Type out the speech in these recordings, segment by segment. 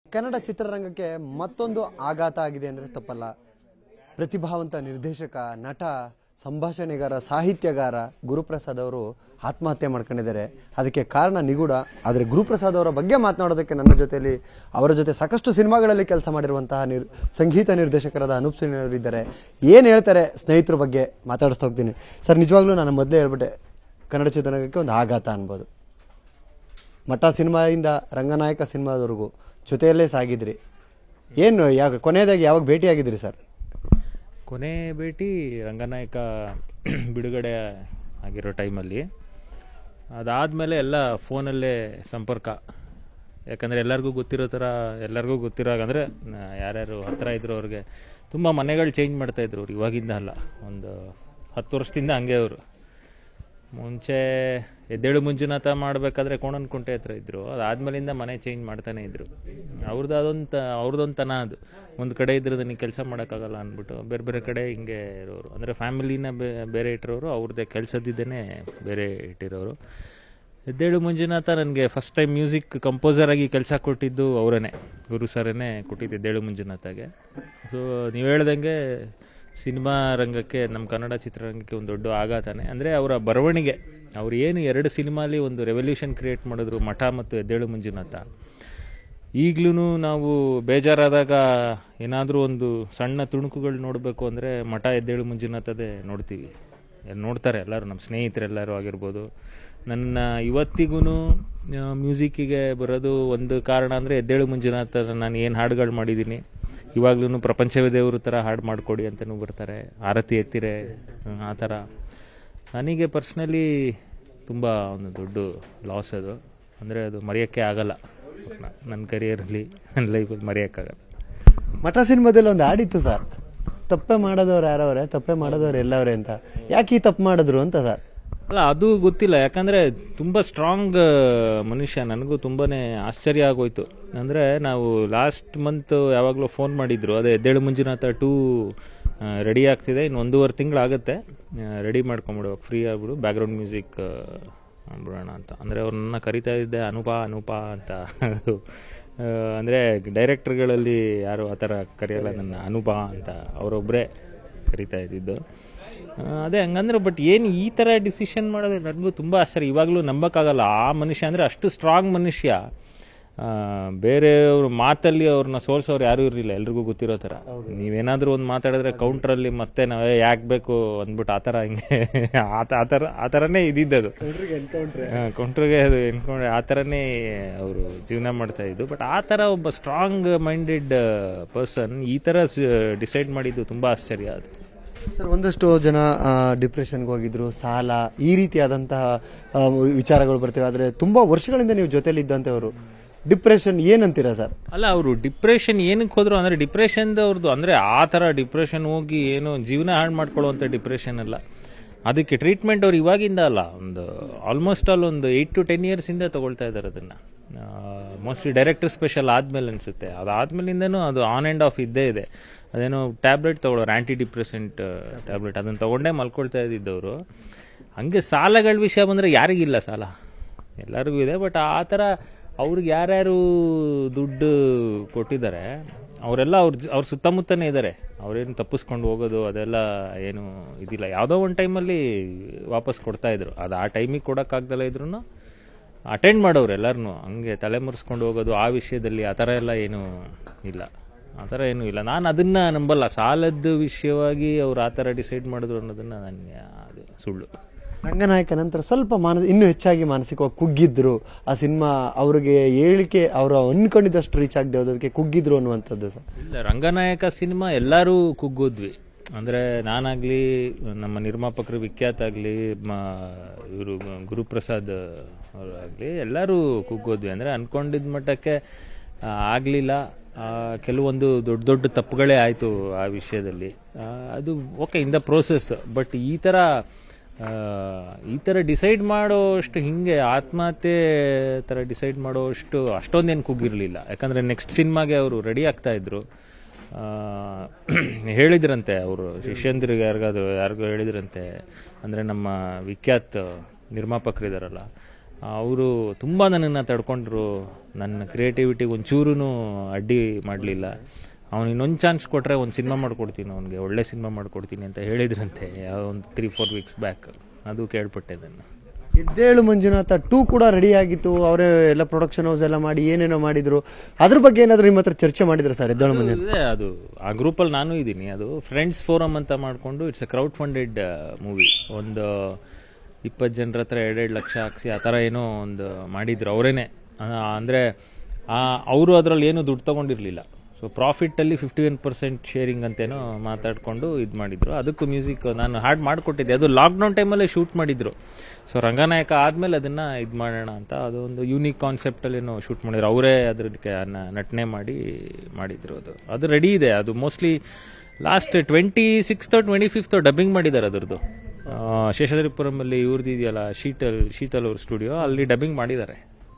ಕನ್ನಡ ಚಿತ್ರರಂಗಕ್ಕೆ ಮತ್ತೊಂದು ಆಘಾತ ಆಗಿದೆ ಅಂದರೆ ತಪ್ಪಲ್ಲ ಪ್ರತಿಭಾವಂತ ನಿರ್ದೇಶಕ ನಟ ಸಂಭಾಷಣೆಗಾರ ಸಾಹಿತ್ಯಗಾರ ಗುರುಪ್ರಸಾದ್ ಅವರು ಆತ್ಮಹತ್ಯೆ ಮಾಡ್ಕೊಂಡಿದ್ದಾರೆ ಅದಕ್ಕೆ ಕಾರಣ ನಿಗೂಢ ಆದರೆ ಗುರುಪ್ರಸಾದ್ ಅವರ ಬಗ್ಗೆ ಮಾತನಾಡೋದಕ್ಕೆ ನನ್ನ ಜೊತೆಯಲ್ಲಿ ಅವರ ಜೊತೆ ಸಾಕಷ್ಟು ಸಿನಿಮಾಗಳಲ್ಲಿ ಕೆಲಸ ಮಾಡಿರುವಂತಹ ನಿರ್ ಸಂಗೀತ ನಿರ್ದೇಶಕರಾದ ಅನೂಪ್ ಸಿಂಗ್ ಅವರು ಇದ್ದಾರೆ ಏನು ಹೇಳ್ತಾರೆ ಸ್ನೇಹಿತರ ಬಗ್ಗೆ ಮಾತಾಡಿಸ್ತಾ ಹೋಗ್ತೀನಿ ಸರ್ ನಿಜವಾಗ್ಲೂ ನಾನು ಮೊದಲೇ ಹೇಳ್ಬಿಟ್ಟೆ ಕನ್ನಡ ಚಿತ್ರರಂಗಕ್ಕೆ ಒಂದು ಆಘಾತ ಅನ್ಬೋದು ಮಠ ಸಿನಿಮಾದಿಂದ ರಂಗನಾಯಕ ಸಿನಿಮಾದವರೆಗೂ ಜೊತೆಯಲ್ಲೇ ಸಾಗಿದ್ರಿ ಏನು ಯಾವ ಕೊನೆಯದಾಗಿ ಯಾವಾಗ ಭೇಟಿಯಾಗಿದ್ರಿ ಸರ್ ಕೊನೆ ಭೇಟಿ ರಂಗನಾಯಕ ಬಿಡುಗಡೆ ಆಗಿರೋ ಟೈಮಲ್ಲಿ ಅದಾದಮೇಲೆ ಎಲ್ಲ ಫೋನಲ್ಲೇ ಸಂಪರ್ಕ ಯಾಕಂದರೆ ಎಲ್ಲರಿಗೂ ಗೊತ್ತಿರೋ ಥರ ಎಲ್ಲರಿಗೂ ಗೊತ್ತಿರೋ ಅಂದರೆ ಯಾರ್ಯಾರು ಹತ್ತಿರ ಇದ್ರು ಅವ್ರಿಗೆ ತುಂಬ ಮನೆಗಳು ಚೇಂಜ್ ಮಾಡ್ತಾಯಿದ್ರು ಅವ್ರು ಇವಾಗಿಂದ ಅಲ್ಲ ಒಂದು ಹತ್ತು ವರ್ಷದಿಂದ ಹಂಗೆ ಅವರು ಮುಂಚೆ ಎದ್ದೇಳು ಮಂಜುನಾಥ ಮಾಡಬೇಕಾದ್ರೆ ಕೋಣನಕುಂಟೆ ಹತ್ರ ಇದ್ದರು ಅದಾದ್ಮೇಲಿಂದ ಮನೆ ಚೇಂಜ್ ಮಾಡ್ತಾನೆ ಇದ್ರು ಅವ್ರದ್ದು ಅದೊಂದು ಅವ್ರದ್ದೊಂದು ತನ ಅದು ಒಂದು ಕಡೆ ಇದ್ರೆ ನನಗೆ ಕೆಲಸ ಮಾಡೋಕ್ಕಾಗಲ್ಲ ಅಂದ್ಬಿಟ್ಟು ಬೇರೆ ಬೇರೆ ಕಡೆ ಹಿಂಗೆ ಇರೋರು ಅಂದರೆ ಫ್ಯಾಮಿಲಿನ ಬೇರೆ ಇಟ್ಟಿರೋರು ಅವ್ರದ್ದೇ ಕೆಲಸದಿದ್ದೇನೆ ಬೇರೆ ಇಟ್ಟಿರೋರು ಎದ್ದೇಳು ಮಂಜುನಾಥ ನನಗೆ ಫಸ್ಟ್ ಟೈಮ್ ಮ್ಯೂಸಿಕ್ ಕಂಪೋಸರ್ ಆಗಿ ಕೆಲಸ ಕೊಟ್ಟಿದ್ದು ಅವರೇ ಗುರು ಸರೇ ಕೊಟ್ಟಿದ್ದು ಎದ್ದೇಳು ಮಂಜುನಾಥಗೆ ಸೊ ನೀವು ಹೇಳ್ದಂಗೆ ಸಿನಿಮಾ ರಂಗಕ್ಕೆ ನಮ್ಮ ಕನ್ನಡ ಚಿತ್ರರಂಗಕ್ಕೆ ಒಂದು ದೊಡ್ಡ ಆಘಾತನೇ ಅಂದರೆ ಅವರ ಬರವಣಿಗೆ ಅವ್ರು ಏನು ಎರಡು ಸಿನಿಮಾಲಿ ಒಂದು ರೆವಲ್ಯೂಷನ್ ಕ್ರಿಯೇಟ್ ಮಾಡಿದ್ರು ಮಠ ಮತ್ತು ಎದ್ದೇಳು ಮಂಜುನಾಥ ಈಗಲೂ ನಾವು ಬೇಜಾರಾದಾಗ ಏನಾದರೂ ಒಂದು ಸಣ್ಣ ತುಣುಕುಗಳು ನೋಡಬೇಕು ಅಂದರೆ ಮಠ ಎದ್ದೇಳು ಮಂಜುನಾಥದೇ ನೋಡ್ತೀವಿ ಎಲ್ಲಿ ನೋಡ್ತಾರೆ ಎಲ್ಲರೂ ನಮ್ಮ ಸ್ನೇಹಿತರೆಲ್ಲರೂ ಆಗಿರ್ಬೋದು ನನ್ನ ಇವತ್ತಿಗೂ ಮ್ಯೂಸಿಕ್ಕಿಗೆ ಬರೋದು ಒಂದು ಕಾರಣ ಅಂದರೆ ಎದ್ದೇಳು ಮಂಜುನಾಥ ನಾನು ಏನು ಹಾಡುಗಳು ಮಾಡಿದ್ದೀನಿ ಇವಾಗ್ಲೂ ಪ್ರಪಂಚವೇ ದೇವರು ಥರ ಹಾಡು ಮಾಡಿಕೊಡಿ ಅಂತಲೂ ಬರ್ತಾರೆ ಆರತಿ ಎತ್ತಿರೆ ಹ್ಮ್, ಆ ಥರ ನನಗೆ ಪರ್ಸ್ನಲಿ ತುಂಬ ಒಂದು ದೊಡ್ಡ ಲಾಸ್ ಅದು ಅಂದರೆ ಅದು ಮರೆಯೋಕ್ಕೆ ಆಗಲ್ಲ ನನ್ನ ಕರಿಯರಲ್ಲಿ ನನ್ನ ಲೈಫಲ್ಲಿ ಮರೆಯೋಕ್ಕಾಗಲ್ಲ ಮಠ ಸಿನಿಮಾದಲ್ಲಿ ಒಂದು ಹಾಡಿತ್ತು ಸರ್ ತಪ್ಪೆ ಮಾಡೋದವ್ರು ಯಾರವ್ರೆ ತಪ್ಪೆ ಮಾಡೋದವ್ರು ಎಲ್ಲವ್ರೆ ಅಂತ ಯಾಕೆ ಈ ತಪ್ಪು ಮಾಡಿದ್ರು ಅಂತ ಸರ್ ಅಲ್ಲ ಅದು ಗೊತ್ತಿಲ್ಲ ಯಾಕಂದರೆ ತುಂಬ ಸ್ಟ್ರಾಂಗ್ ಮನುಷ್ಯ ನನಗೂ ತುಂಬಾ ಆಶ್ಚರ್ಯ ಆಗೋಯ್ತು ಅಂದರೆ ನಾವು ಲಾಸ್ಟ್ ಮಂತ್ ಯಾವಾಗಲೂ ಫೋನ್ ಮಾಡಿದ್ರು ಅದೇ ಎದ್ದೇಳು ಮಂಜುನಾಥ ಟೂ ರೆಡಿ ಆಗ್ತಿದೆ ಇನ್ನು ಒಂದೂವರೆ ತಿಂಗಳಾಗುತ್ತೆ ರೆಡಿ ಮಾಡ್ಕೊಂಬಿಡು ಫ್ರೀ ಆಗ್ಬಿಡು ಬ್ಯಾಕ್ಗ್ರೌಂಡ್ ಮ್ಯೂಸಿಕ್ ಬಿಡೋಣ ಅಂತ ಅಂದರೆ ಅವ್ರನ್ನ ಕರಿತಾ ಇದ್ದೆ ಅನುಪ ಅನುಪ ಅಂತ ಅದು ಅಂದರೆ ಡೈರೆಕ್ಟರ್ಗಳಲ್ಲಿ ಯಾರು ಆ ಥರ ಕರೆಯಲ್ಲ ನನ್ನ ಅನುಪ ಅಂತ ಅವರೊಬ್ಬರೇ ಕರಿತಾ ಇದ್ದಿದ್ದು ಆ, ಅದೇ ಹಂಗಂದ್ರೆ ಬಟ್ ಏನು ಈ ಥರ ಡಿಸಿಷನ್ ಮಾಡೋದು ನನಗೂ ತುಂಬ ಆಶ್ಚರ್ಯ ಇವಾಗಲೂ ನಂಬಕ್ಕಾಗಲ್ಲ ಆ ಮನುಷ್ಯ ಅಂದರೆ ಅಷ್ಟು ಸ್ಟ್ರಾಂಗ್ ಮನುಷ್ಯ ಆ, ಬೇರೆಯವ್ರ ಮಾತಲ್ಲಿ ಅವ್ರನ್ನ ಸೋಲ್ಸೋರು ಯಾರೂ ಇರಲಿಲ್ಲ ಎಲ್ರಿಗೂ ಗೊತ್ತಿರೋ ಥರ ನೀವೇನಾದರೂ ಒಂದು ಮಾತಾಡಿದ್ರೆ ಕೌಂಟ್ರಲ್ಲಿ ಮತ್ತೆ ನಾವೇ ಯಾಕೆ ಬೇಕು ಅಂದ್ಬಿಟ್ಟು ಆ ಥರ ಹಿಂಗೆ ಆ ತ- ಆ ಥರ ಆ ಥರನೇ ಇದ್ದಿದ್ದದು ಕೌಂಟ್ರಿಗೆ ಅದು ಎನ್ಕೊಂಡ್ರೆ ಆ ಥರನೇ ಅವರು ಜೀವನ ಮಾಡ್ತಾ ಇದ್ದು ಬಟ್ ಆ ಥರ ಒಬ್ಬ ಸ್ಟ್ರಾಂಗ್ ಮೈಂಡೆಡ್ ಪರ್ಸನ್ ಈ ಥರ ಡಿಸೈಡ್ ಮಾಡಿದ್ದು ತುಂಬ ಆಶ್ಚರ್ಯ ಅದು ಸರ್ ಒಂದಷ್ಟು ಜನ ಡಿಪ್ರೆಷನ್ಗೆ ಹೋಗಿದ್ರು ಸಾಲ ಈ ರೀತಿಯಾದಂತಹ ಆ, ವಿಚಾರಗಳು ಬರ್ತವೆ ಆದರೆ ತುಂಬಾ ವರ್ಷಗಳಿಂದ ನೀವು ಜೊತೆಲಿ ಇದ್ದಂಥವ್ರು ಡಿಪ್ರೆಷನ್ ಏನಂತೀರಾ ಸರ್ ಅಲ್ಲ ಅವರು ಡಿಪ್ರೆಷನ್ ಏನಕ್ಕೆ ಹೋದ್ರು ಅಂದ್ರೆ ಡಿಪ್ರೆಷನ್ ಅವ್ರದ್ದು ಅಂದ್ರೆ ಆ ಥರ ಡಿಪ್ರೆಷನ್ ಹೋಗಿ ಏನು ಜೀವನ ಹಾಳು ಮಾಡ್ಕೊಳ್ಳುವಂಥ ಡಿಪ್ರೆಷನ್ ಅಲ್ಲ ಅದಕ್ಕೆ ಟ್ರೀಟ್ಮೆಂಟ್ ಅವ್ರು ಇವಾಗಿಂದ ಅಲ್ಲ ಒಂದು ಆಲ್ಮೋಸ್ಟ್ ಆಲ್ ಒಂದು ಏಯ್ಟ್ ಟು ಟೆನ್ ಇಯರ್ಸಿಂದ ತಗೊಳ್ತಾ ಇದ್ದಾರೆ ಅದನ್ನು ಮೋಸ್ಟ್ಲಿ ಡೈರೆಕ್ಟರ್ ಸ್ಪೆಷಲ್ ಆದ್ಮೇಲೆ ಅನಿಸುತ್ತೆ ಅದಾದ್ಮೇಲಿಂದನೂ ಅದು ಆನ್ ಆ್ಯಂಡ್ ಆಫ್ ಇದ್ದೇ ಇದೆ ಅದೇನೋ ಟ್ಯಾಬ್ಲೆಟ್ ತಗೊಳ್ಳೋರು ಆ್ಯಂಟಿ ಡಿಪ್ರೆಸೆಂಟ್ ಟ್ಯಾಬ್ಲೆಟ್ ಅದನ್ನು ತಗೊಂಡೇ ಮಲ್ಕೊಳ್ತಾ ಇದ್ದಿದ್ದವರು ಹಂಗೆ ಸಾಲಗಳ ವಿಷಯ ಬಂದರೆ ಯಾರಿಗಿಲ್ಲ ಸಾಲ ಎಲ್ಲರಿಗೂ ಇದೆ ಬಟ್ ಆ ಥರ ಅವ್ರಿಗೆ ಯಾರ್ಯಾರು ದುಡ್ಡು ಕೊಟ್ಟಿದ್ದಾರೆ ಅವರೆಲ್ಲ ಅವ್ರ ಜ- ಅವ್ರ ಸುತ್ತಮುತ್ತನೇ ಇದ್ದಾರೆ ಅವ್ರೇನು ತಪ್ಪಿಸ್ಕೊಂಡು ಹೋಗೋದು ಅದೆಲ್ಲ ಏನು ಇದಿಲ್ಲ ಯಾವುದೋ ಒಂದು ಟೈಮಲ್ಲಿ ವಾಪಸ್ ಕೊಡ್ತಾ ಇದ್ರು ಅದು ಆ ಟೈಮಿಗೆ ಕೊಡೋಕ್ಕಾಗ್ದಲ್ಲ ಇದ್ರು ಅಟೆಂಡ್ ಮಾಡೋರು ಎಲ್ಲರನ್ನೂ ಹಂಗೆ ತಲೆ ಮುರಿಸ್ಕೊಂಡು ಹೋಗೋದು ಆ ವಿಷಯದಲ್ಲಿ ಆ ಥರ ಎಲ್ಲ ಏನೂ ಇಲ್ಲ ಆ ಥರ ಏನೂ ಇಲ್ಲ ನಾನು ಅದನ್ನು ನಂಬಲ್ಲ ಸಾಲದ ವಿಷಯವಾಗಿ ಅವ್ರು ಆ ಥರ ಡಿಸೈಡ್ ಮಾಡಿದ್ರು ಅನ್ನೋದನ್ನು ನನಗೆ ಅದು ಸುಳ್ಳು ರಂಗನಾಯಕ ನಂತರ ಸ್ವಲ್ಪ ಮಾನಸ ಇನ್ನೂ ಹೆಚ್ಚಾಗಿ ಮಾನಸಿಕವಾಗಿ ಕುಗ್ಗಿದ್ರು ಆ ಸಿನಿಮಾ ಅವ್ರಿಗೆ ಹೇಳಿಕೆ ಅವರು ಅನ್ಕೊಂಡಿದ್ದಷ್ಟು ರೀಚ್ ಆಗದೆ ಹೋದಕ್ಕೆ ಕುಗ್ಗಿದ್ರು ಅನ್ನುವಂಥದ್ದು ಸರ್ ಇಲ್ಲ ರಂಗನಾಯಕ ಸಿನಿಮಾ ಎಲ್ಲರೂ ಕುಗ್ಗೋದ್ವಿ ಅಂದರೆ ನಾನಾಗಲಿ ನಮ್ಮ ನಿರ್ಮಾಪಕರು ವಿಖ್ಯಾತ್ ಆಗಲಿ ಇವರು ಗುರುಪ್ರಸಾದ್ ಅವರಾಗಲಿ ಎಲ್ಲರೂ ಕುಗ್ಗೋದ್ವಿ ಅಂದರೆ ಅಂದ್ಕೊಂಡಿದ್ದ ಮಟ್ಟಕ್ಕೆ ಆಗಲಿಲ್ಲ ಕೆಲವೊಂದು ದೊಡ್ಡ ದೊಡ್ಡ ತಪ್ಪುಗಳೇ ಆಯಿತು ಆ ವಿಷಯದಲ್ಲಿ ಆ, ಅದು okay in the process but ಈ ಥರ ಆ, ಈ ಥರ ಡಿಸೈಡ್ ಮಾಡೋಷ್ಟು ಹಿಂಗೆ ಆತ್ಮಹತ್ಯೆ ಥರ ಡಿಸೈಡ್ ಮಾಡೋಷ್ಟು ಅಷ್ಟೊಂದೇನು ಕುಗ್ಗಿರಲಿಲ್ಲ ಯಾಕಂದರೆ ನೆಕ್ಸ್ಟ್ ಸಿನಿಮಾಗೆ ಅವರು ರೆಡಿ ಆಗ್ತಾ ಇದ್ರು ಆ, ಹೇಳಿದ್ರಂತೆ ಅವರು ಶಿಷ್ಯಂದ್ರಿಗೆ ಯಾರಿಗಾದ್ರು ಯಾರಿಗೋ ಹೇಳಿದ್ರಂತೆ ಅಂದರೆ ನಮ್ಮ ವಿಖ್ಯಾತ್ ನಿರ್ಮಾಪಕರಿದಾರಲ್ಲ ಅವರು ತುಂಬ ನನ್ನನ್ನು ತಡ್ಕೊಂಡ್ರು ನನ್ನ ಕ್ರಿಯೇಟಿವಿಟಿಗೆ ಒಂಚೂರು ಅಡ್ಡಿ ಮಾಡಲಿಲ್ಲ ಅವ್ನು ಇನ್ನೊಂದು ಚಾನ್ಸ್ ಕೊಟ್ಟರೆ ಒಂದು ಸಿನಿಮಾ ಮಾಡ್ಕೊಡ್ತೀನಿ ಅವ್ನಿಗೆ ಒಳ್ಳೆ ಸಿನಿಮಾ ಮಾಡ್ಕೊಡ್ತೀನಿ ಅಂತ ಹೇಳಿದ್ರಂತೆ ಯಾವ ಒಂದು ತ್ರೀ ಫೋರ್ ವೀಕ್ಸ್ ಬ್ಯಾಕ್ ಅದು ಕೇಳ್ಪಟ್ಟೆ ನಾನು ಎದ್ದೇಳು ಮಂಜುನಾಥ ಟೂ ಕೂಡ ರೆಡಿ ಆಗಿತ್ತು ಅವರೇ ಎಲ್ಲ ಪ್ರೊಡಕ್ಷನ್ ಹೌಸ್ ಎಲ್ಲ ಮಾಡಿ ಏನೇನೋ ಮಾಡಿದ್ರು ಅದ್ರ ಬಗ್ಗೆ ಏನಾದ್ರು ನಿಮ್ಮ ಹತ್ರ ಚರ್ಚೆ ಮಾಡಿದ್ರು ಸರ್ ಎದ್ದೇಳು ಮಂಜುನಾಥ ಇದೆ ಅದು ಆ ಗ್ರೂಪಲ್ಲಿ ನಾನು ಇದ್ದೀನಿ ಅದು ಫ್ರೆಂಡ್ಸ್ ಫೋರಮ್ ಅಂತ ಮಾಡಿಕೊಂಡು it's a crowd funded movie ಒಂದು ಇಪ್ಪತ್ತು ಜನರ ಹತ್ರ ಎರಡೆರಡು ಲಕ್ಷ ಹಾಕ್ಸಿ ಆ ಥರ ಏನೋ ಒಂದು ಮಾಡಿದ್ರು ಅವರೇನೆ ಅಂದರೆ ಅವರು ಅದರಲ್ಲಿ ಏನೂ ದುಡ್ಡು ತೊಗೊಂಡಿರಲಿಲ್ಲ ಸೊ ಪ್ರಾಫಿಟ್ಟಲ್ಲಿ ಫಿಫ್ಟಿ ಒನ್ ಪರ್ಸೆಂಟ್ ಶೇರಿಂಗ್ ಅಂತೇನೋ ಮಾತಾಡಿಕೊಂಡು ಇದು ಮಾಡಿದ್ರು ಅದಕ್ಕೂ ಮ್ಯೂಸಿಕ್ ನಾನು ಹಾಡು ಮಾಡಿಕೊಟ್ಟಿದ್ದೆ ಅದು ಲಾಕ್ಡೌನ್ ಟೈಮಲ್ಲೇ ಶೂಟ್ ಮಾಡಿದ್ರು ಸೊ ರಂಗನಾಯಕ ಆದಮೇಲೆ ಅದನ್ನು ಇದು ಮಾಡೋಣ ಅಂತ ಅದೊಂದು ಯೂನಿಕ್ ಕಾನ್ಸೆಪ್ಟಲ್ಲೇನೋ ಶೂಟ್ ಮಾಡಿದ್ರು ಅವರೇ ಅದಕ್ಕೆ ನಟನೆ ಮಾಡಿ ಮಾಡಿದ್ರು ಅದು ಅದು ರೆಡಿ ಇದೆ ಅದು ಮೋಸ್ಟ್ಲಿ ಲಾಸ್ಟ್ ಟ್ವೆಂಟಿ ಸಿಕ್ಸ್ತೋ ಟ್ವೆಂಟಿ ಫಿಫ್ತೋ ಡಬ್ಬಿಂಗ್ ಮಾಡಿದ್ದಾರೆ ಅದರದ್ದು ಶೇಷಾದ್ರಿಪುರಮಲ್ಲಿ ಇವ್ರದ್ದು ಇದೆಯಲ್ಲ ಶೀತಲ್ ಶೀತಲ್ ಅವ್ರ ಸ್ಟುಡಿಯೋ ಅಲ್ಲಿ ಡಬ್ಬಿಂಗ್ ಮಾಡಿದ್ದಾರೆ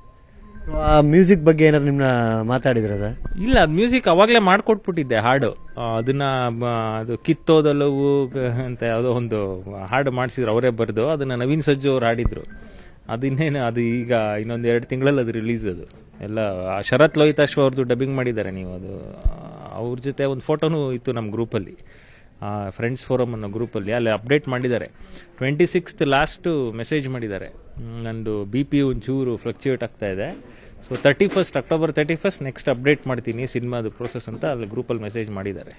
ಆ ಮ್ಯೂಸಿಕ್ ಬಗ್ಗೆ ಏನಾದ್ರು ನಿಮ್ನ ಮಾತಾಡಿದ್ರ ಸರ್ ಇಲ್ಲ ಅದು ಮ್ಯೂಸಿಕ್ ಅವಾಗಲೇ ಮಾಡ್ಕೊಟ್ಬಿಟ್ಟಿದ್ದೆ ಹಾಡು ಆ, ಅದನ್ನ ಮ, ಅದು ಕಿತ್ತೋದಲ್ಲವು ಗ- ಅಂತ ಯಾವುದೋ ಒಂದು ಹಾಡು ಮಾಡಿಸಿದ್ರು ಅವರೇ ಬರೆದು ಅದನ್ನ ನವೀನ್ ಸಜ್ಜು ಅವ್ರು ಹಾಡಿದ್ರು ಅದು ಇನ್ನೇನು ಅದು ಈಗ ಇನ್ನೊಂದು ಎರಡು ತಿಂಗಳಲ್ಲಿ ಅದು ರಿಲೀಸ್ ಅದು ಎಲ್ಲ ಆ ಶರತ್ ಲೋಹಿತಾಶ್ವ ಅವ್ರದ್ದು ಡಬ್ಬಿಂಗ್ ಮಾಡಿದ್ದಾರೆ ನೀವು ಅದು ಆ, ಅವ್ರ ಜೊತೆ ಒಂದು ಫೋಟೋನೂ ಇತ್ತು ನಮ್ಮ ಗ್ರೂಪಲ್ಲಿ ಫ್ರೆಂಡ್ಸ್ ಫೋರಮ್ ಅನ್ನೋ ಗ್ರೂಪಲ್ಲಿ ಅಲ್ಲಿ ಅಪ್ಡೇಟ್ ಮಾಡಿದ್ದಾರೆ ಟ್ವೆಂಟಿ ಸಿಕ್ಸ್ತ್ ಲಾಸ್ಟು ಮೆಸೇಜ್ ಮಾಡಿದ್ದಾರೆ ಹ್ಮ್, ನಂದು ಬಿ ಪಿ ಒಂಚೂರು ಫ್ಲಕ್ಚುಯೇಟ್ ಆಗ್ತಾ ಇದೆ so thirty first October thirty first next update ಮಾಡ್ತೀನಿ ಸಿನಿಮಾದು ಪ್ರೋಸೆಸ್ ಅಂತ ಅಲ್ಲಿ ಗ್ರೂಪಲ್ಲಿ ಮೆಸೇಜ್ ಮಾಡಿದ್ದಾರೆ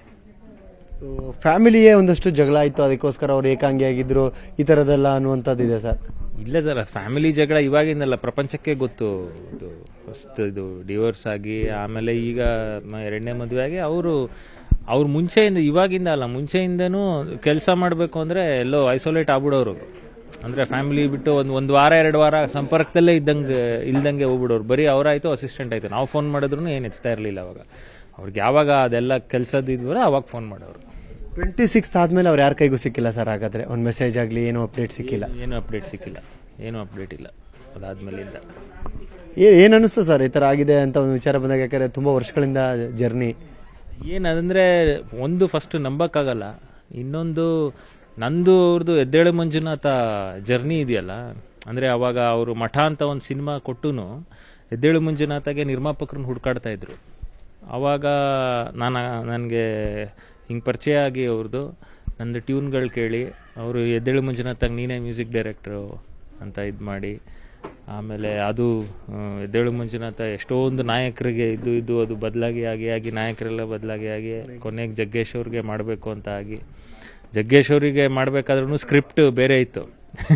ಫ್ಯಾಮಿಲಿಯೇ ಒಂದಷ್ಟು ಜಗಳ ಆಯ್ತು ಅದಕ್ಕೋಸ್ಕರ ಅವ್ರು ಏಕಾಂಗಿ ಆಗಿದ್ರು ಈ ತರದೆಲ್ಲ ಅನ್ನುವಂಥದ್ದು ಇದೆ ಸರ್ ಇಲ್ಲ ಸರ್ ಫ್ಯಾಮಿಲಿ ಜಗಳ ಇವಾಗಿಂದಲ್ಲ ಪ್ರಪಂಚಕ್ಕೆ ಗೊತ್ತು ಇದು ಫಸ್ಟ್ ಇದು ಡಿವೋರ್ಸ್ ಆಗಿ ಆಮೇಲೆ ಈಗ ಮ- ಎರಡನೇ ಮದುವೆ ಆಗಿ ಅವರು ಅವ್ರು ಮುಂಚೆಯಿಂದ ಇವಾಗಿಂದ ಅಲ್ಲ ಮುಂಚೆಯಿಂದನೂ ಕೆಲಸ ಮಾಡಬೇಕು ಅಂದರೆ ಎಲ್ಲೋ ಐಸೋಲೇಟ್ ಆಗ್ಬಿಡೋರು ಅಂದರೆ ಫ್ಯಾಮಿಲಿ ಬಿಟ್ಟು ಒಂದು ಒಂದು ವಾರ ಎರಡು ವಾರ ಸಂಪರ್ಕದಲ್ಲೇ ಇದ್ದಂಗೆ ಇಲ್ದಂಗೆ ಹೋಗ್ಬಿಡೋರು ಬರೀ ಅವರಾಯಿತು ಅಸಿಸ್ಟೆಂಟ್ ಆಯಿತು ನಾವು ಫೋನ್ ಮಾಡಿದ್ರು ಏನು ಎತ್ತಾ ಇರಲಿಲ್ಲ ಅವಾಗ ಅವ್ರಿಗೆ ಯಾವಾಗ ಅದೆಲ್ಲ ಕೆಲಸದ ಇದ್ವಲ್ಲ ಅವಾಗ ಫೋನ್ ಮಾಡೋರು ಟ್ವೆಂಟಿ ಸಿಕ್ಸ್ ಆದ್ಮೇಲೆ ಅವ್ರು ಯಾರ ಕೈಗೂ ಸಿಕ್ಕಿಲ್ಲ ಸರ್ ಹಾಗಾದ್ರೆ ಒಂದು ಮೆಸೇಜ್ ಆಗಲಿ ಏನೋ ಅಪ್ಡೇಟ್ ಸಿಕ್ಕಿಲ್ಲ ಏನೂ ಅಪ್ಡೇಟ್ ಸಿಕ್ಕಿಲ್ಲ ಏನೂ ಅಪ್ಡೇಟ್ ಇಲ್ಲ ಅದಾದ್ಮೇಲಿಂದ ಏ- ಏನ್ ಅನಿಸ್ತು ಸರ್ ಈ ತರ ಆಗಿದೆ ಅಂತ ಒಂದು ವಿಚಾರ ಬಂದಾಗ ಯಾಕಂದ್ರೆ ತುಂಬಾ ವರ್ಷಗಳಿಂದ ಜರ್ನಿ ಏನದಂದ್ರೆ ಒಂದು ಫಸ್ಟ್ ನಂಬಕ್ಕಾಗಲ್ಲ ಇನ್ನೊಂದು ನಂದು ಅವ್ರದ್ದು ಎದ್ದೇಳು ಮಂಜುನಾಥ ಜರ್ನಿ ಇದೆಯಲ್ಲ ಅಂದರೆ ಅವಾಗ ಅವರು ಮಠ ಅಂತ ಒಂದು ಸಿನಿಮಾ ಕೊಟ್ಟು ಎದ್ದೇಳು ಮಂಜುನಾಥಗೆ ನಿರ್ಮಾಪಕರನ್ನ ಹುಡ್ಕಾಡ್ತಾ ಇದ್ರು ಅವಾಗ ನಾನು ನನಗೆ ಹಿಂಗೆ ಪರಿಚಯ ಆಗಿ ಅವ್ರದ್ದು ನಂದು ಟ್ಯೂನ್ಗಳು ಕೇಳಿ ಅವರು ಎದ್ದೇಳು ಮಂಜುನಾಥಾಗ ನೀನೇ ಮ್ಯೂಸಿಕ್ ಡೈರೆಕ್ಟ್ರು ಅಂತ ಇದು ಮಾಡಿ ಆಮೇಲೆ ಅದು ಆ, ಎದ್ದೇಳು ಮಂಜುನಾಥ ಎಷ್ಟೊಂದು ನಾಯಕರಿಗೆ ಇದು ಇದು ಅದು ಬದಲಾಗಿ ಆಗಿ ಆಗಿ ನಾಯಕರೆಲ್ಲ ಬದಲಾಗಿ ಆಗಿ ಕೊನೆಗೆ ಜಗ್ಗೇಶ್ ಅವ್ರಿಗೆ ಮಾಡಬೇಕು ಅಂತ ಆಗಿ ಜಗ್ಗೇಶ್ ಅವರಿಗೆ ಮಾಡಬೇಕಾದ್ರೂ ಸ್ಕ್ರಿಪ್ಟ್ ಬೇರೆ ಇತ್ತು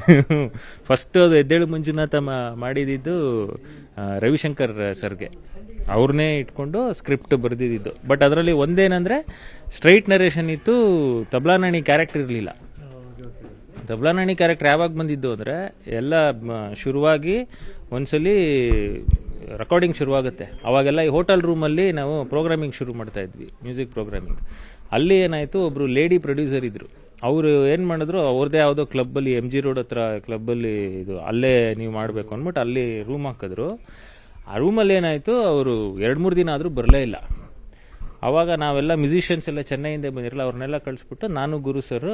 ಫಸ್ಟ್ ಅದು ಎದ್ದೇಳು ಮಂಜುನಾಥ ಮಾ- ಮಾಡಿದ್ದು ಆ, ರವಿಶಂಕರ್ ಸರ್ಗೆ ಅವ್ರನ್ನೇ ಇಟ್ಕೊಂಡು ಸ್ಕ್ರಿಪ್ಟ್ ಬರೆದಿದ್ದು ಬಟ್ ಅದರಲ್ಲಿ ಒಂದೇನಂದ್ರೆ ಸ್ಟ್ರೈಟ್ ನರೇಷನ್ ಇತ್ತು ತಬ್ಲಾನಣಿ ಕ್ಯಾರೆಕ್ಟರ್ ಇರಲಿಲ್ಲ ತಬ್ಲಾನಣಿ ಕ್ಯಾರೆಕ್ಟರ್ ಯಾವಾಗ ಬಂದಿದ್ದು ಅಂದರೆ ಎಲ್ಲ ಮ, ಶುರುವಾಗಿ ಒಂದ್ಸಲಿ ರೆಕಾರ್ಡಿಂಗ್ ಶುರುವಾಗುತ್ತೆ ಅವಾಗೆಲ್ಲ ಈ ಹೋಟೆಲ್ ರೂಮಲ್ಲಿ ನಾವು ಪ್ರೋಗ್ರಾಮಿಂಗ್ ಶುರು ಮಾಡ್ತಾ ಇದ್ವಿ ಮ್ಯೂಸಿಕ್ ಪ್ರೋಗ್ರಾಮಿಂಗ್ ಅಲ್ಲಿ ಏನಾಯಿತು ಒಬ್ಬರು ಲೇಡಿ ಪ್ರೊಡ್ಯೂಸರ್ ಇದ್ದರು ಅವರು ಏನು ಮಾಡಿದ್ರು ಅವ್ರದ್ದೇ ಯಾವುದೋ ಕ್ಲಬ್ಬಲ್ಲಿ ಎಮ್ ಜಿ ರೋಡ್ ಹತ್ರ ಕ್ಲಬ್ಬಲ್ಲಿ ಇದು ಅಲ್ಲೇ ನೀವು ಮಾಡಬೇಕು ಅಂದ್ಬಿಟ್ಟು ಅಲ್ಲಿ ರೂಮ್ ಹಾಕಿದ್ರು ಆ ರೂಮಲ್ಲಿ ಏನಾಯಿತು ಅವರು ಎರಡು ಮೂರು ದಿನ ಆದರೂ ಬರಲೇ ಇಲ್ಲ ಆವಾಗ ನಾವೆಲ್ಲ ಮ್ಯೂಸಿಷಿಯನ್ಸ್ ಎಲ್ಲ ಚೆನ್ನೈಯಿಂದ ಬಂದಿರಲ್ಲ ಅವ್ರನ್ನೆಲ್ಲ ಕಳಿಸ್ಬಿಟ್ಟು ನಾನು ಗುರು ಸರ್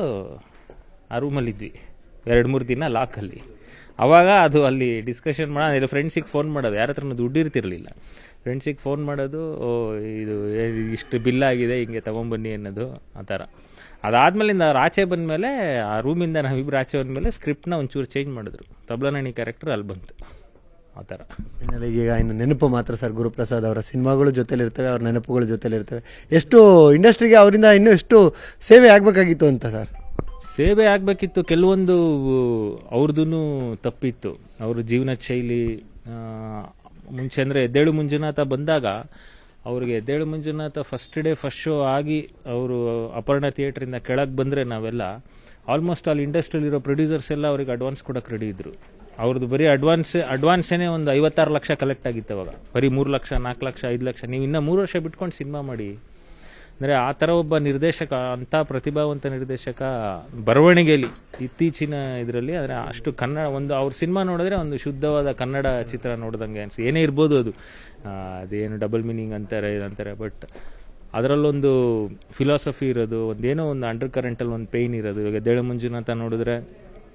ಆ ರೂಮಲ್ಲಿದ್ವಿ ಎರಡು ಮೂರು ದಿನ ಲಾಕಲ್ಲಿ ಅವಾಗ ಅದು ಅಲ್ಲಿ ಡಿಸ್ಕಷನ್ ಮಾಡೋ ಫ್ರೆಂಡ್ಸಿಗೆ ಫೋನ್ ಮಾಡೋದು ಯಾರ ಹತ್ರನೂ ದುಡ್ಡು ಇರ್ತಿರ್ಲಿಲ್ಲ ಫ್ರೆಂಡ್ಸಿಗೆ ಫೋನ್ ಮಾಡೋದು ಓ ಇದು ಏ- ಇಷ್ಟು ಬಿಲ್ ಆಗಿದೆ ಹಿಂಗೆ ತೊಗೊಂಬನ್ನಿ ಅನ್ನೋದು ಆ ಥರ ಅದಾದ್ಮೇಲಿಂದ ಅವ್ರು ಆಚೆ ಬಂದಮೇಲೆ ಆ ರೂಮಿಂದ ನಾವಿಬ್ರು ಆಚೆ ಬಂದಮೇಲೆ ಸ್ಕ್ರಿಪ್ಟ್ನ ಒಂಚೂರು ಚೇಂಜ್ ಮಾಡಿದ್ರು ತಬ್ಲನಣಿ ಕ್ಯಾರೆಕ್ಟರ್ ಅಲ್ಲಿ ಬಂತು ಆ ಥರ Finally ಈಗ ಇನ್ನು ನೆನಪು ಮಾತ್ರ ಸರ್ ಗುರುಪ್ರಸಾದ್ ಅವರ ಸಿನಿಮಾಗಳು ಜೊತೆಲಿರ್ತವೆ ಅವ್ರ ನೆನಪುಗಳು ಜೊತೆಲಿರ್ತವೆ ಎಷ್ಟು ಇಂಡಸ್ಟ್ರಿಗೆ ಅವರಿಂದ ಇನ್ನೂ ಎಷ್ಟು ಸೇವೆ ಆಗ್ಬೇಕಾಗಿತ್ತು ಅಂತ ಸರ್ ಸೇವೆ ಆಗಬೇಕಿತ್ತು ಕೆಲವೊಂದು ಅವ್ರದ್ದು ತಪ್ಪಿತ್ತು ಅವ್ರ ಜೀವನ ಶೈಲಿ ಆ, ಮುಂಚೆ ಅಂದರೆ ಎದ್ದೇಳು ಮಂಜುನಾಥ ಬಂದಾಗ ಅವ್ರಿಗೆ ಎದ್ದೇಳು Manjunatha first day first show ಆಗಿ ಅವರು ಅಪರ್ಣ ಥಿಯೇಟ್ರಿಂದ ಕೆಳಗೆ ಬಂದರೆ ನಾವೆಲ್ಲ ಆಲ್ಮೋಸ್ಟ್ ಆಲ್ ಇಂಡಸ್ಟ್ರಿಯಲ್ಲಿರೋ ಪ್ರೊಡ್ಯೂಸರ್ಸ್ ಎಲ್ಲ ಅವ್ರಿಗೆ ಅಡ್ವಾನ್ಸ್ ಕೊಡೋಕೆ ರೆಡಿ ಇದ್ರು ಅವ್ರದ್ದು ಬರೀ ಅಡ್ವಾನ್ಸ್ ಅಡ್ವಾನ್ಸೇನೆ ಒಂದು ಐವತ್ತಾರು ಲಕ್ಷ ಕಲೆಕ್ಟ್ ಆಗಿತ್ತು ಅವಾಗ ಬರೀ ಮೂರು ಲಕ್ಷ ನಾಲ್ಕು ಲಕ್ಷ ಐದು ಲಕ್ಷ ನೀವು ಇನ್ನೂ ಮೂರು ವರ್ಷ ಬಿಟ್ಕೊಂಡು ಸಿನಿಮಾ ಮಾಡಿ ಅಂದರೆ ಆ ಥರ ಒಬ್ಬ ನಿರ್ದೇಶಕ ಅಂಥ ಪ್ರತಿಭಾವಂತ ನಿರ್ದೇಶಕ ಬರವಣಿಗೆಯಲ್ಲಿ ಇತ್ತೀಚಿನ ಇದರಲ್ಲಿ ಅಂದರೆ ಅಷ್ಟು ಕನ್ನಡ ಒಂದು ಅವ್ರ ಸಿನಿಮಾ ನೋಡಿದ್ರೆ ಒಂದು ಶುದ್ಧವಾದ ಕನ್ನಡ ಚಿತ್ರ ನೋಡ್ದಂಗೆ ಅನ್ಸಿ ಏನೇ ಇರ್ಬೋದು ಅದು ಆ, ಅದೇನು ಡಬಲ್ ಮೀನಿಂಗ್ ಅಂತಾರೆ ಇದಂತಾರೆ ಬಟ್ ಅದರಲ್ಲೊಂದು ಫಿಲಾಸಫಿ ಇರೋದು ಒಂದೇನೋ ಒಂದು ಅಂಡರ್ ಕರೆಂಟಲ್ಲಿ ಒಂದು ಪೇಯ್ನ್ ಇರೋದು ಇವಾಗ ದೇಳ ಮಂಜುನಾಥ ನೋಡಿದ್ರೆ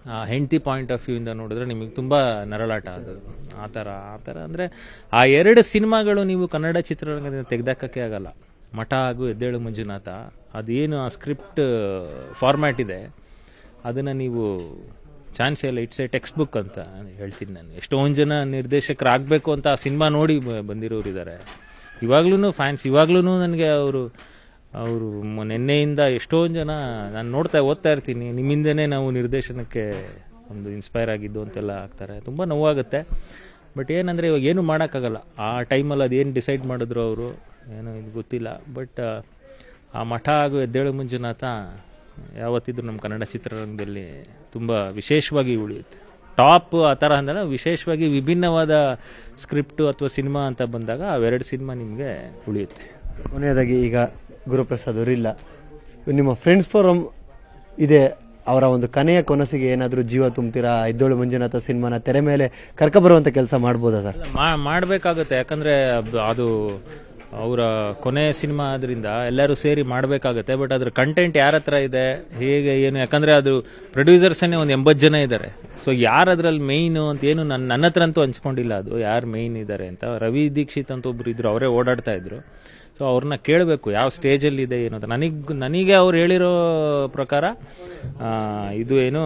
ಹೆಂಡತಿ ಪಾಯಿಂಟ್ ಆಫ್ ವ್ಯೂಯಿಂದ ನೋಡಿದ್ರೆ ನಿಮಗೆ ತುಂಬ ನರಳಾಟ ಅದು ಆ ಥರ ಆ ಥರ ಅಂದರೆ ಆ ಎರಡು ಸಿನಿಮಾಗಳು ನೀವು ಕನ್ನಡ ಚಿತ್ರರಂಗದಿಂದ ತೆಗೆದಾಕಕ್ಕೆ ಆಗಲ್ಲ ಮಠ ಹಾಗೂ ಎದ್ದೇಳು ಮಂಜುನಾಥ ಅದೇನು ಆ ಸ್ಕ್ರಿಪ್ಟ್ ಫಾರ್ಮ್ಯಾಟ್ ಇದೆ ಅದನ್ನು ನೀವು ಚಾನ್ಸ್ ಇಲ್ಲ ಇಟ್ಸ್ ಎ ಟೆಕ್ಸ್ಟ್ ಬುಕ್ ಅಂತ ಹೇಳ್ತೀನಿ ನಾನು ಎಷ್ಟೊಂದು ಜನ ನಿರ್ದೇಶಕರಾಗಬೇಕು ಅಂತ ಆ ಸಿನಿಮಾ ನೋಡಿ ಬ- ಬಂದಿರೋರು ಇದ್ದಾರೆ ಇವಾಗ್ಲೂ ಫ್ಯಾನ್ಸ್ ಇವಾಗ್ಲೂ ನನಗೆ ಅವರು ಅವರು ನಿನ್ನೆಯಿಂದ ಎಷ್ಟೊಂದು ಜನ ನಾನು ನೋಡ್ತಾ ಓದ್ತಾ ಇರ್ತೀನಿ ನಿಮ್ಮಿಂದನೇ ನಾವು ನಿರ್ದೇಶನಕ್ಕೆ ಒಂದು ಇನ್ಸ್ಪೈರ್ ಆಗಿದ್ದು ಅಂತೆಲ್ಲ ಆಗ್ತಾರೆ ತುಂಬ ನೋವಾಗುತ್ತೆ ಬಟ್ ಏನಂದರೆ ಇವಾಗ ಏನು ಮಾಡೋಕ್ಕಾಗಲ್ಲ ಆ ಟೈಮಲ್ಲಿ ಅದೇನು ಡಿಸೈಡ್ ಮಾಡಿದ್ರು ಅವರು ಏನೋ ಇದು ಗೊತ್ತಿಲ್ಲ ಬಟ್ ಆ ಮಠ ಹಾಗೂ ಎದ್ದೇಳು ಮಂಜುನಾಥ ಯಾವತ್ತಿದ್ರು ನಮ್ಮ ಕನ್ನಡ ಚಿತ್ರರಂಗದಲ್ಲಿ ತುಂಬ ವಿಶೇಷವಾಗಿ ಉಳಿಯುತ್ತೆ ಟಾಪ್ ಆ ಥರ ಅಂದರೆ ವಿಶೇಷವಾಗಿ ವಿಭಿನ್ನವಾದ ಸ್ಕ್ರಿಪ್ಟು ಅಥವಾ ಸಿನಿಮಾ ಅಂತ ಬಂದಾಗ ಅವೆರಡು ಸಿನಿಮಾ ನಿಮಗೆ ಉಳಿಯುತ್ತೆ ಕೊನೆಯದಾಗಿ ಈಗ ಗುರುಪ್ರಸಾದ್ ಅವರಿಲ್ಲ ನಿಮ್ಮ ಫ್ರೆಂಡ್ಸ್ ಫೋರಮ್ ಇದೆ ಅವರ ಒಂದು ಕನೆಯ ಕೊನಸಿಗೆ ಏನಾದರೂ ಜೀವ ತುಂಬ್ತೀರಾ ಇದ್ದೋಳು ಮಂಜುನಾಥ ಸಿನಿಮಾನ ತೆರೆ ಮೇಲೆ ಕರ್ಕೊಬರುವಂಥ ಕೆಲಸ ಮಾಡ್ಬೋದಾ ಸರ್ ಮಾ- ಮಾಡಬೇಕಾಗುತ್ತೆ ಯಾಕಂದರೆ ಅದು ಅವರ ಕೊನೆ ಸಿನಿಮಾ ಆದ್ರಿಂದ ಎಲ್ಲರೂ ಸೇರಿ ಮಾಡಬೇಕಾಗತ್ತೆ ಬಟ್ ಅದ್ರ ಕಂಟೆಂಟ್ ಯಾರ ಹತ್ರ ಇದೆ ಹೇಗೆ ಏನು ಯಾಕಂದರೆ ಅದು ಪ್ರೊಡ್ಯೂಸರ್ಸನ್ನೇ ಒಂದು ಎಂಬತ್ತು ಜನ ಇದ್ದಾರೆ ಸೊ ಯಾರು ಅದರಲ್ಲಿ ಮೇಯ್ನು ಅಂತ ಏನು ನನ್ನ ನನ್ನ ಹತ್ರ ಅಂತೂ ಹಂಚ್ಕೊಂಡಿಲ್ಲ ಅದು ಯಾರು ಮೇಯ್ನ್ ಇದ್ದಾರೆ ಅಂತ ರವಿ ದೀಕ್ಷಿತ್ ಅಂತ ಒಬ್ರು ಇದ್ರು ಅವರೇ ಓಡಾಡ್ತಾ ಇದ್ರು ಸೊ ಅವ್ರನ್ನ ಕೇಳಬೇಕು ಯಾವ ಸ್ಟೇಜಲ್ಲಿ ಇದೆ ಏನು ಅಂತ ನನಗೆ ನನಗೆ ಅವ್ರು ಹೇಳಿರೋ ಪ್ರಕಾರ ಆ, ಇದು ಏನು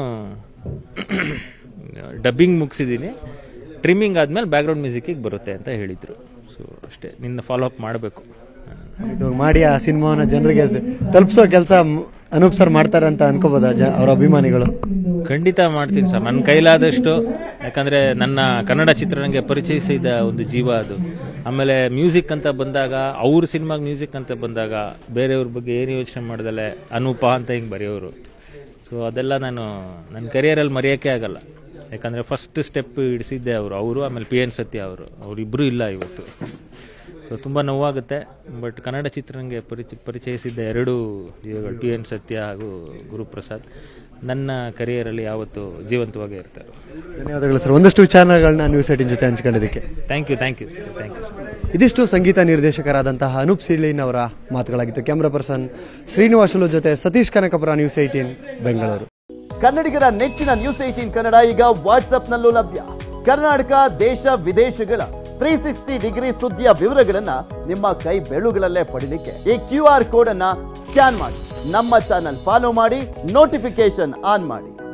ಡಬ್ಬಿಂಗ್ ಮುಗಿಸಿದ್ದೀನಿ ಟ್ರಿಮ್ಮಿಂಗ್ ಆದಮೇಲೆ ಬ್ಯಾಕ್ಗ್ರೌಂಡ್ ಮ್ಯೂಸಿಕ್ಕಿಗೆ ಬರುತ್ತೆ ಅಂತ ಹೇಳಿದರು ಸೊ ಅಷ್ಟೇ ನಿನ್ನ ಫಾಲೋ ಅಪ್ ಮಾಡಬೇಕು ಇದು ಮಾಡಿ ಆ ಸಿನಿಮಾವನ್ನ ಜನರಿಗೆ ತಲುಪಿಸೋ ಕೆಲಸ ಅನೂಪ್ ಸರ್ ಮಾಡ್ತಾರೆ ಅಂತ ಅನ್ಕೋಬೋದಾ ಜ ಅವರ ಅಭಿಮಾನಿಗಳು ಖಂಡಿತ ಮಾಡ್ತೀನಿ ಸರ್ ನನ್ನ ಕೈಲಾದಷ್ಟು ಯಾಕಂದರೆ ನನ್ನ ಕನ್ನಡ ಚಿತ್ರರಂಗ ಪರಿಚಯಿಸಿದ ಒಂದು ಜೀವ ಅದು ಆಮೇಲೆ ಮ್ಯೂಸಿಕ್ ಅಂತ ಬಂದಾಗ ಅವ್ರ ಸಿನಿಮಾಗೆ ಮ್ಯೂಸಿಕ್ ಅಂತ ಬಂದಾಗ ಬೇರೆಯವ್ರ ಬಗ್ಗೆ ಏನು ಯೋಚನೆ ಮಾಡ್ದಲೆ ಅನೂಪ ಅಂತ ಹಿಂಗೆ ಬರೆಯೋರು ಸೊ ಅದೆಲ್ಲ ನಾನು ನನ್ನ ಕರಿಯರಲ್ಲಿ ಮರೆಯೋಕ್ಕೆ ಆಗಲ್ಲ ಯಾಕಂದರೆ ಫಸ್ಟ್ ಸ್ಟೆಪ್ ಇಡಿಸಿದ್ದೆ ಅವರು ಅವರು ಆಮೇಲೆ ಪಿ ಎನ್ ಸತ್ಯ ಅವರು ಅವರಿಬ್ಬರು ಇಲ್ಲ ಇವತ್ತು ಸೊ ತುಂಬ ನೋವಾಗುತ್ತೆ ಬಟ್ ಕನ್ನಡ ಚಿತ್ರರಂಗೆ ಪರಿಚಯ ಪರಿಚಯಿಸಿದ್ದ ಎರಡು ಜೀವಗಳು ಪಿ ಎನ್ ಸತ್ಯ ಹಾಗೂ ಗುರುಪ್ರಸಾದ್ ನನ್ನ ಕರಿಯರಲ್ಲಿ ಯಾವತ್ತೂ ಜೀವಂತವಾಗೇ ಇರ್ತಾರೆ ಧನ್ಯವಾದಗಳು ಸರ್ ಒಂದಷ್ಟು ವಿಚಾರಗಳನ್ನ ನ್ಯೂಸ್ ಏಟಿನ್ ಜೊತೆ ಹಂಚ್ಕೊಂಡಿದ್ದಕ್ಕೆ thank you thank you thank you ಇದಿಷ್ಟು ಸಂಗೀತ ನಿರ್ದೇಶಕರಾದಂತಹ ಅನೂಪ್ ಸೀಳಿನ್ ಅವರ ಮಾತುಗಳಾಗಿತ್ತು ಕ್ಯಾಮ್ರಾ ಪರ್ಸನ್ ಶ್ರೀನಿವಾಸುಲು ಜೊತೆ ಸತೀಶ್ ಕನಕಪುರ ನ್ಯೂಸ್ ಏಟೀನ್ ಬೆಂಗಳೂರು ಕನ್ನಡಿಗರ ನೆಚ್ಚಿನ ನ್ಯೂಸ್ ಏಟೀನ್ ಕನ್ನಡ ಈಗ ವಾಟ್ಸ್ಆಪ್ನಲ್ಲೂ ಲಭ್ಯ ಕರ್ನಾಟಕ ದೇಶ ವಿದೇಶಗಳ ತ್ರೀ ಸಿಕ್ಸ್ಟಿ ಡಿಗ್ರಿ ಸುದ್ದಿಯ ವಿವರಗಳನ್ನ ನಿಮ್ಮ ಕೈ ಬೆಳುಗಳಲ್ಲೇ ಪಡಿಲಿಕ್ಕೆ ಈ ಕ್ಯೂ ಆರ್ ಕೋಡ್ ಅನ್ನ ಸ್ಕ್ಯಾನ್ ಮಾಡಿ ನಮ್ಮ ಚಾನಲ್ ಫಾಲೋ ಮಾಡಿ ನೋಟಿಫಿಕೇಶನ್ ಆನ್ ಮಾಡಿ